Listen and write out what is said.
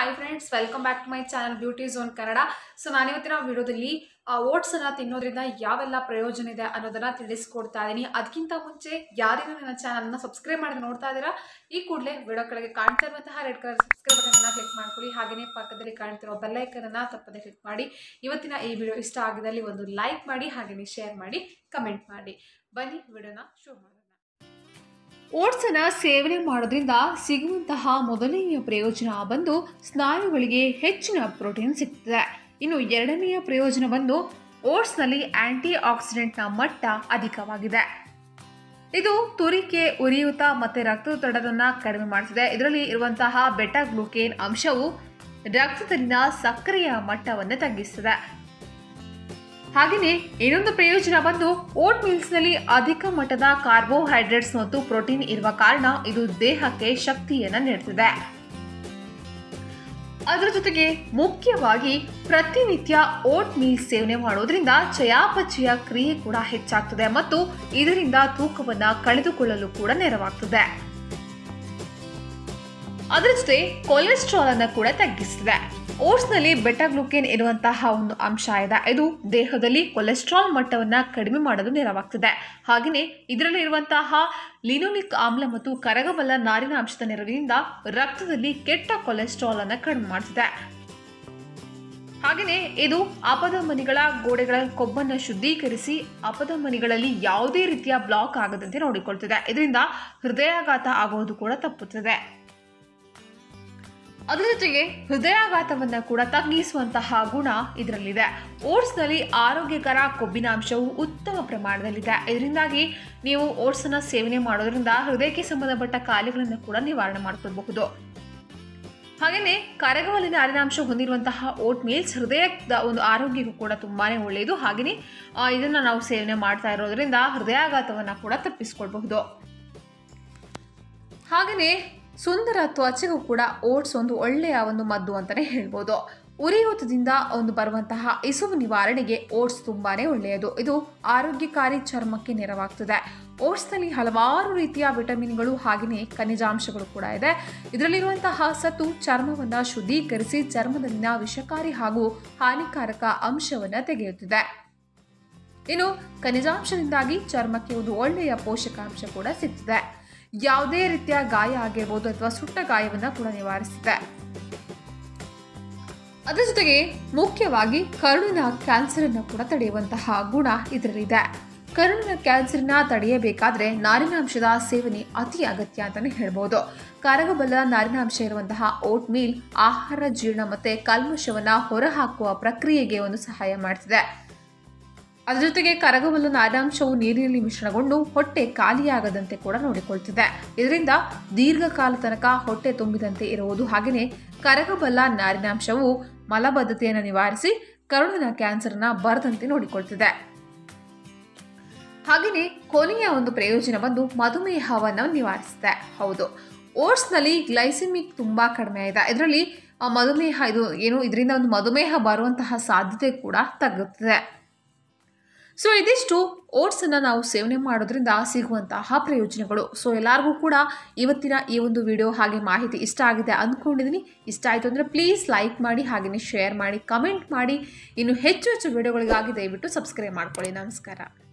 hi friends welcome back to my channel beauty zone Kannada so ನಾನಿವತ್ತಿನ ವಿಡಿಯೋದಲ್ಲಿ ಓಟ್ಸನ್ನು ತಿನ್ನೋದ್ರಿಂದ ಯಾವೆಲ್ಲ ಪ್ರಯೋಜನ ಇದೆ ಅನ್ನೋದನ್ನ ತಿಳಿಸ್ಕೊಡ್ತಾ ಇದ್ದೀನಿ ಅದಕ್ಕಿಂತ ಮುಂಚೆ ಯಾರೇನೂ ನನ್ನ ಚಾನಲ್ನ ಸಬ್ಸ್ಕ್ರೈಬ್ ಮಾಡಿ ನೋಡ್ತಾ ಇದ್ದೀರಾ ಈ ಕೂಡಲೇ ವಿಡಿಯೋ ಕೆಳಗೆ ಕಾಣ್ತಾ ಇರುವಂತಹ ರೆಡ್ ಕಲರ್ ಸಬ್ಸ್ಕ್ರೈಬ್ ಬಟನ್ನ ಕ್ಲಿಕ್ ಮಾಡ್ಕೊಳ್ಳಿ ಹಾಗೆಯೇ ಪಕ್ಕದಲ್ಲಿ ಕಾಣ್ತಿರೋ ಬೆಲ್ಲೈಕನನ್ನು ತಪ್ಪದೆ ಕ್ಲಿಕ್ ಮಾಡಿ ಇವತ್ತಿನ ಈ ವಿಡಿಯೋ ಇಷ್ಟ ಆಗಿದಲ್ಲಿ ಒಂದು ಲೈಕ್ ಮಾಡಿ ಹಾಗೆಯೇ ಶೇರ್ ಮಾಡಿ ಕಮೆಂಟ್ ಮಾಡಿ ಬನ್ನಿ ವಿಡಿಯೋನ ಶುರು ಮಾಡೋಣ ಓಟ್ಸನ್ನು ಸೇವನೆ ಮಾಡೋದ್ರಿಂದ ಸಿಗುವಂತಹ ಮೊದಲನೆಯ ಪ್ರಯೋಜನ ಬಂದು ಸ್ನಾಯುಗಳಿಗೆ ಹೆಚ್ಚಿನ ಪ್ರೋಟೀನ್ ಸಿಗ್ತದೆ ಇನ್ನು ಎರಡನೆಯ ಪ್ರಯೋಜನ ಬಂದು ಓಟ್ಸ್ನಲ್ಲಿ ಆಂಟಿ ಆಕ್ಸಿಡೆಂಟ್ನ ಮಟ್ಟ ಅಧಿಕವಾಗಿದೆ ಇದು ತುರಿಕೆ ಉರಿಯೂತ ಮತ್ತು ರಕ್ತದೊತ್ತಡವನ್ನು ಕಡಿಮೆ ಮಾಡ್ತಿದೆ ಇದರಲ್ಲಿ ಇರುವಂತಹ ಬೆಟಾ ಗ್ಲೂಕೇನ್ ಅಂಶವು ರಕ್ತದಲ್ಲಿನ ಸಕ್ಕರೆಯ ಮಟ್ಟವನ್ನು ತಗ್ಗಿಸ್ತದೆ ಹಾಗೆಯೇ ಇನ್ನೊಂದು ಪ್ರಯೋಜನ ಬಂದು ಓಟ್ ಮೀಲ್ಸ್ನಲ್ಲಿ ಅಧಿಕ ಮಟ್ಟದ ಕಾರ್ಬೋಹೈಡ್ರೇಟ್ಸ್ ಮತ್ತು ಪ್ರೋಟೀನ್ ಇರುವ ಕಾರಣ ಇದು ದೇಹಕ್ಕೆ ಶಕ್ತಿಯನ್ನು ನೀಡುತ್ತದೆ ಅದರ ಜೊತೆಗೆ ಮುಖ್ಯವಾಗಿ ಪ್ರತಿನಿತ್ಯ ಓಟ್ ಮೀಲ್ ಸೇವನೆ ಮಾಡೋದ್ರಿಂದ ಚಯಾಪಚಯ ಕ್ರಿಯೆ ಕೂಡ ಹೆಚ್ಚಾಗ್ತದೆ ಮತ್ತು ಇದರಿಂದ ತೂಕವನ್ನು ಕಳೆದುಕೊಳ್ಳಲು ಕೂಡ ನೆರವಾಗ್ತದೆ ಅದರ ಜೊತೆ ಕೊಲೆಸ್ಟ್ರಾಲ್ ಅನ್ನು ಕೂಡ ತಗ್ಗಿಸ್ತದೆ ಓಟ್ಸ್ನಲ್ಲಿ ಬೆಟಾಗ್ಲುಕೇನ್ ಇರುವಂತಹ ಒಂದು ಅಂಶ ಇದೆ ಇದು ದೇಹದಲ್ಲಿ ಕೊಲೆಸ್ಟ್ರಾಲ್ ಮಟ್ಟವನ್ನು ಕಡಿಮೆ ಮಾಡಲು ನೆರವಾಗ್ತದೆ ಹಾಗೆಯೇ ಇದರಲ್ಲಿ ಇರುವಂತಹ ಲಿನೋಲಿಕ್ ಆಮ್ಲ ಮತ್ತು ಕರಗಬಲ್ಲ ನಾರಿನ ಅಂಶದ ನೆರವಿನಿಂದ ರಕ್ತದಲ್ಲಿ ಕೆಟ್ಟ ಕೊಲೆಸ್ಟ್ರಾಲ್ ಅನ್ನು ಕಡಿಮೆ ಮಾಡ್ತದೆ ಹಾಗೆಯೇ ಇದು ಅಪಧಮನಿಗಳ ಗೋಡೆಗಳ ಕೊಬ್ಬನ್ನು ಶುದ್ಧೀಕರಿಸಿ ಅಪಧಮನಿಗಳಲ್ಲಿ ಯಾವುದೇ ರೀತಿಯ ಬ್ಲಾಕ್ ಆಗದಂತೆ ನೋಡಿಕೊಳ್ತದೆ ಇದರಿಂದ ಹೃದಯಾಘಾತ ಆಗೋದು ಕೂಡ ತಪ್ಪುತ್ತದೆ ಅದರ ಜೊತೆಗೆ ಹೃದಯಾಘಾತವನ್ನು ಕೂಡ ತಗ್ಗಿಸುವಂತಹ ಗುಣ ಇದರಲ್ಲಿದೆ ಓಟ್ಸ್ನಲ್ಲಿ ಆರೋಗ್ಯಕರ ಕೊಬ್ಬಿನಾಂಶವು ಉತ್ತಮ ಪ್ರಮಾಣದಲ್ಲಿದೆ ಇದರಿಂದಾಗಿ ನೀವು ಓಟ್ಸನ್ನು ಸೇವನೆ ಮಾಡೋದ್ರಿಂದ ಹೃದಯಕ್ಕೆ ಸಂಬಂಧಪಟ್ಟ ಕಾಯಿಲೆಗಳನ್ನು ಕೂಡ ನಿವಾರಣೆ ಮಾಡಿಕೊಳ್ಬಹುದು ಹಾಗೆಯೇ ಕರಗವಲಿನ ನಾರಿನಾಂಶ ಹೊಂದಿರುವಂತಹ ಓಟ್ ಮೀಲ್ಸ್ ಹೃದಯದ ಒಂದು ಆರೋಗ್ಯಕ್ಕೂ ಕೂಡ ತುಂಬಾ ಒಳ್ಳೆಯದು ಹಾಗೆಯೇ ಇದನ್ನು ನಾವು ಸೇವನೆ ಮಾಡ್ತಾ ಇರೋದ್ರಿಂದ ಹೃದಯಾಘಾತವನ್ನು ಕೂಡ ತಪ್ಪಿಸ್ಕೊಳ್ಬಹುದು ಹಾಗೆಯೇ ಸುಂದರ ತ್ವಚೆಗೂ ಕೂಡ ಓಟ್ಸ್ ಒಂದು ಒಳ್ಳೆಯ ಒಂದು ಮದ್ದು ಅಂತಲೇ ಹೇಳ್ಬೋದು ಉರಿಯೂತದಿಂದ ಒಂದು ಬರುವಂತಹ ಇಸುವು ನಿವಾರಣೆಗೆ ಓಟ್ಸ್ ತುಂಬಾ ಒಳ್ಳೆಯದು ಇದು ಆರೋಗ್ಯಕಾರಿ ಚರ್ಮಕ್ಕೆ ನೆರವಾಗ್ತದೆ ಓಟ್ಸ್ನಲ್ಲಿ ಹಲವಾರು ರೀತಿಯ ವಿಟಮಿನ್ಗಳು ಹಾಗೆಯೇ ಖನಿಜಾಂಶಗಳು ಕೂಡ ಇದೆ ಇದರಲ್ಲಿರುವಂತಹ ಸತು ಚರ್ಮವನ್ನು ಶುದ್ಧೀಕರಿಸಿ ಚರ್ಮದಲ್ಲಿನ ವಿಷಕಾರಿ ಹಾಗೂ ಹಾನಿಕಾರಕ ಅಂಶವನ್ನು ತೆಗೆಯುತ್ತಿದೆ ಇನ್ನು ಖನಿಜಾಂಶದಿಂದಾಗಿ ಚರ್ಮಕ್ಕೆ ಒಂದು ಒಳ್ಳೆಯ ಪೋಷಕಾಂಶ ಕೂಡ ಸಿಗ್ತದೆ ಯಾವುದೇ ರೀತಿಯ ಗಾಯ ಆಗಿರ್ಬೋದು ಅಥವಾ ಸುಟ್ಟ ಗಾಯವನ್ನು ಕೂಡ ನಿವಾರಿಸುತ್ತೆ ಅದರ ಜೊತೆಗೆ ಮುಖ್ಯವಾಗಿ ಕರುಳಿನ ಕ್ಯಾನ್ಸರ್ ಅನ್ನು ಕೂಡ ತಡೆಯುವಂತಹ ಗುಣ ಇದರಲ್ಲಿದೆ ಕರುಳಿನ ಕ್ಯಾನ್ಸರ್ನ ತಡೆಯಬೇಕಾದ್ರೆ ನಾರಿನಾಂಶದ ಸೇವನೆ ಅತಿ ಅಗತ್ಯ ಅಂತಾನೆ ಹೇಳ್ಬೋದು ಕರಗಬಲ್ಲ ನಾರಿನಾಂಶ ಇರುವಂತಹ ಓಟ್ ಮೀಲ್ ಆಹಾರ ಜೀರ್ಣ ಮತ್ತೆ ಕಲ್ಮಶವನ್ನ ಹೊರಹಾಕುವ ಪ್ರಕ್ರಿಯೆಗೆ ಒಂದು ಸಹಾಯ ಮಾಡ್ತಿದೆ ಅದರ ಜೊತೆಗೆ ಕರಗಬಲ್ಲ ನಾರಿನಾಂಶವು ನೀರಿನಲ್ಲಿ ಮಿಶ್ರಣಗೊಂಡು ಹೊಟ್ಟೆ ಖಾಲಿಯಾಗದಂತೆ ಕೂಡ ನೋಡಿಕೊಳ್ತಿದೆ ಇದರಿಂದ ದೀರ್ಘಕಾಲ ತನಕ ಹೊಟ್ಟೆ ತುಂಬಿದಂತೆ ಇರುವುದು ಹಾಗೆಯೇ ಕರಗಬಲ್ಲ ನಾರಿನಾಂಶವು ಮಲಬದ್ಧತೆಯನ್ನು ನಿವಾರಿಸಿ ಕರುಳಿನ ಕ್ಯಾನ್ಸರ್ನ ಬರದಂತೆ ನೋಡಿಕೊಳ್ತಿದೆ ಹಾಗೆಯೇ ಕೊನೆಯ ಒಂದು ಪ್ರಯೋಜನ ಬಂದು ಮಧುಮೇಹವನ್ನು ನಿವಾರಿಸುತ್ತೆ ಹೌದು ಓಟ್ಸ್ನಲ್ಲಿ ಗ್ಲೈಸಿಮಿಕ್ ತುಂಬ ಕಡಿಮೆ ಇದೆ ಇದರಲ್ಲಿ ಮಧುಮೇಹ ಇದು ಏನು ಇದರಿಂದ ಒಂದು ಮಧುಮೇಹ ಬರುವಂತಹ ಸಾಧ್ಯತೆ ಕೂಡ ತಗ್ಗುತ್ತದೆ ಸೊ ಇದಿಷ್ಟು ಓಟ್ಸನ್ನು ನಾವು ಸೇವನೆ ಮಾಡೋದ್ರಿಂದ ಸಿಗುವಂತಹ ಪ್ರಯೋಜನಗಳು ಸೊ ಎಲ್ಲರಿಗೂ ಕೂಡ ಇವತ್ತಿನ ಈ ಒಂದು ವಿಡಿಯೋ ಹಾಗೆ ಮಾಹಿತಿ ಇಷ್ಟ ಆಗಿದೆ ಅಂದ್ಕೊಂಡಿದ್ದೀನಿ ಇಷ್ಟ ಆಯಿತು ಅಂದರೆ ಪ್ಲೀಸ್ ಲೈಕ್ ಮಾಡಿ ಹಾಗೆಯೇ ಶೇರ್ ಮಾಡಿ ಕಮೆಂಟ್ ಮಾಡಿ ಇನ್ನು ಹೆಚ್ಚು ಹೆಚ್ಚು ವಿಡಿಯೋಗಳಿಗಾಗಿ ದಯವಿಟ್ಟು ಸಬ್ಸ್ಕ್ರೈಬ್ ಮಾಡ್ಕೊಳ್ಳಿ ನಮಸ್ಕಾರ